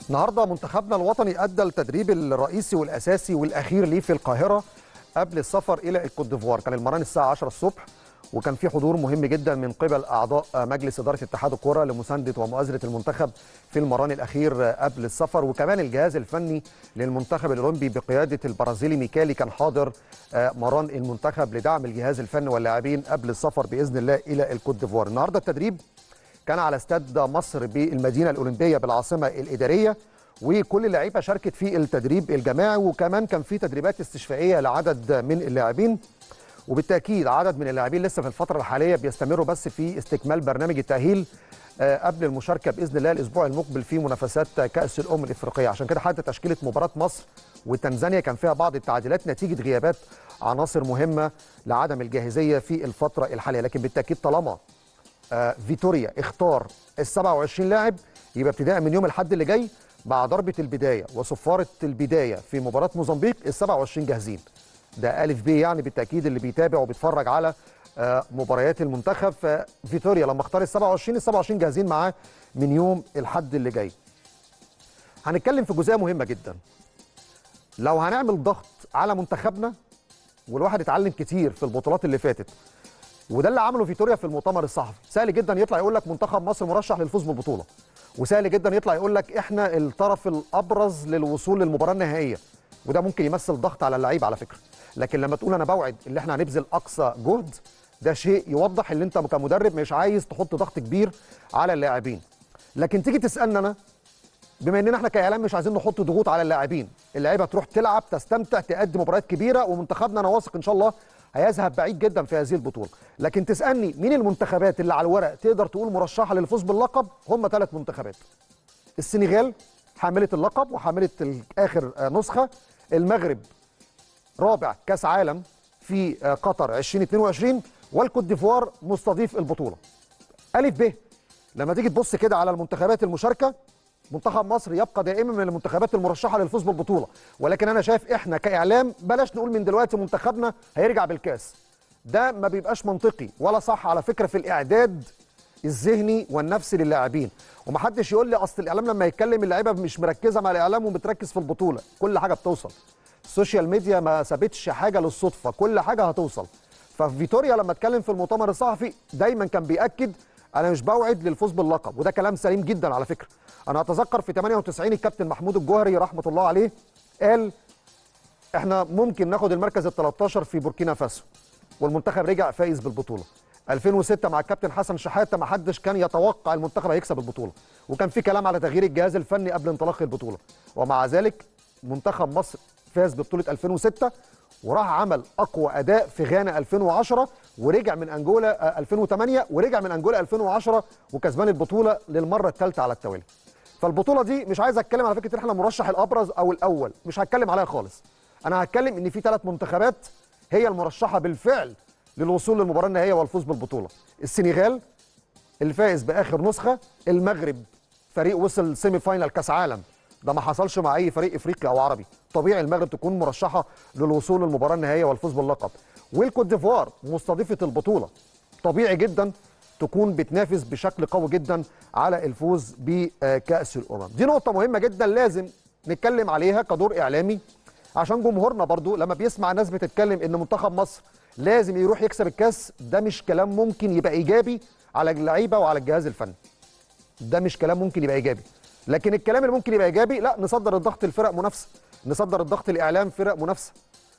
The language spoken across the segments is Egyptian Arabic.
النهارده منتخبنا الوطني ادى التدريب الرئيسي والاساسي والاخير ليه في القاهره قبل السفر الى الكوت ديفوار كان المران الساعه 10 الصبح وكان في حضور مهم جدا من قبل اعضاء مجلس اداره اتحاد الكره لمسانده ومؤازره المنتخب في المران الاخير قبل السفر وكمان الجهاز الفني للمنتخب الاولمبي بقياده البرازيلي ميكالي كان حاضر مران المنتخب لدعم الجهاز الفني واللاعبين قبل السفر باذن الله الى الكوت ديفوار النهارده التدريب كان على استاد مصر بالمدينه الاولمبيه بالعاصمه الاداريه وكل اللعيبه شاركت في التدريب الجماعي وكمان كان في تدريبات استشفائيه لعدد من اللاعبين وبالتاكيد عدد من اللاعبين لسه في الفتره الحاليه بيستمروا بس في استكمال برنامج التاهيل قبل المشاركه باذن الله الاسبوع المقبل في منافسات كاس الامم الافريقيه عشان كده حتى تشكيله مباراه مصر وتنزانيا كان فيها بعض التعديلات نتيجه غيابات عناصر مهمه لعدم الجاهزيه في الفتره الحاليه لكن بالتاكيد طالما فيتوريا اختار ال 27 لاعب يبقى ابتداء من يوم الاحد اللي جاي مع ضربه البدايه وصفاره البدايه في مباراه موزمبيق ال 27 جاهزين ده الف ب يعني بالتاكيد اللي بيتابع وبيتفرج على مباريات المنتخب ففيتوريا لما اختار ال 27 ال 27 جاهزين معاه من يوم الاحد اللي جاي هنتكلم في جزئيه مهمه جدا لو هنعمل ضغط على منتخبنا والواحد اتعلم كتير في البطولات اللي فاتت وده اللي عمله فيتوريا في المؤتمر الصحفي سهل جدا يطلع يقول لك منتخب مصر مرشح للفوز بالبطوله وسهل جدا يطلع يقول لك احنا الطرف الابرز للوصول للمباراه النهائيه وده ممكن يمثل ضغط على اللعيبه على فكره لكن لما تقول انا بوعد ان احنا هنبذل اقصى جهد ده شيء يوضح ان انت كمدرب مش عايز تحط ضغط كبير على اللاعبين لكن تيجي تسالنا انا بما اننا احنا كاعلام مش عايزين نحط ضغوط على اللاعبين اللعيبه تروح تلعب تستمتع تقدم مباريات كبيره ومنتخبنا انا واثق ان شاء الله هيذهب بعيد جدا في هذه البطوله لكن تسالني مين المنتخبات اللي على الورق تقدر تقول مرشحه للفوز باللقب هم ثلاث منتخبات السنغال حامله اللقب وحامله اخر نسخه المغرب رابع كاس عالم في قطر 2022 والكوت ديفوار مستضيف البطوله الف ب لما تيجي تبص كده على المنتخبات المشاركه منتخب مصر يبقى دائما من المنتخبات المرشحه للفوز بالبطوله ولكن انا شايف احنا كاعلام بلاش نقول من دلوقتي منتخبنا هيرجع بالكاس ده ما بيبقاش منطقي ولا صح على فكره في الاعداد الذهني والنفسي للاعبين ومحدش يقول لي اصل الاعلام لما يتكلم اللعيبه مش مركزه مع الاعلام وبتركز في البطوله كل حاجه بتوصل السوشيال ميديا ما سابتش حاجه للصدفه كل حاجه هتوصل ففيتوريا لما اتكلم في المؤتمر الصحفي دايما كان بياكد انا مش بوعد للفوز باللقب وده كلام سليم جدا على فكره انا اتذكر في 98 الكابتن محمود الجوهري رحمه الله عليه قال احنا ممكن ناخد المركز ال 13 في بوركينا فاسو والمنتخب رجع فايز بالبطوله 2006 مع الكابتن حسن شحاته ما حدش كان يتوقع المنتخب هيكسب البطوله وكان في كلام على تغيير الجهاز الفني قبل انطلاق البطوله ومع ذلك منتخب مصر فاز ببطوله 2006 وراح عمل اقوى اداء في غانا 2010 ورجع من انجولا 2008 ورجع من انجولا 2010 وكسبان البطوله للمره الثالثه على التوالي فالبطوله دي مش عايز اتكلم على فكره ان احنا مرشح الابرز او الاول مش هتكلم عليها خالص انا هتكلم ان في ثلاث منتخبات هي المرشحه بالفعل للوصول للمباراه النهائيه والفوز بالبطوله السنغال اللي فائز باخر نسخه المغرب فريق وصل سيمي فاينال كاس عالم ده ما حصلش مع اي فريق افريقي او عربي طبيعي المغرب تكون مرشحه للوصول للمباراه النهائيه والفوز باللقب والكوت ديفوار مستضيفه البطوله طبيعي جدا تكون بتنافس بشكل قوي جدا على الفوز بكاس الامم دي نقطه مهمه جدا لازم نتكلم عليها كدور اعلامي عشان جمهورنا برضو لما بيسمع ناس بتتكلم ان منتخب مصر لازم يروح يكسب الكاس ده مش كلام ممكن يبقى ايجابي على اللعيبه وعلى الجهاز الفني ده مش كلام ممكن يبقى ايجابي لكن الكلام اللي ممكن يبقى ايجابي لا نصدر الضغط لفرق منافسه نصدر الضغط الاعلام فرق منافسه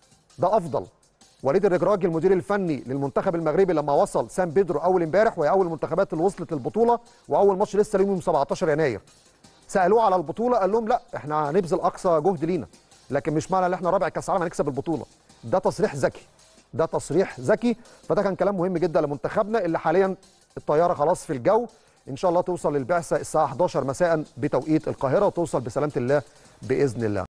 ده افضل وليد الرجراجي المدير الفني للمنتخب المغربي لما وصل سان بيدرو اول امبارح وهي اول المنتخبات اللي وصلت للبطوله واول ماتش لسه يوم 17 يناير سالوه على البطوله قال لهم لا احنا هنبذل اقصى جهد لينا لكن مش معنى ان احنا رابع كاس عالم هنكسب البطوله ده تصريح ذكي ده تصريح ذكي فده كان كلام مهم جدا لمنتخبنا اللي حاليا الطياره خلاص في الجو ان شاء الله توصل للبعثه الساعه 11 مساء بتوقيت القاهره وتوصل بسلامه الله باذن الله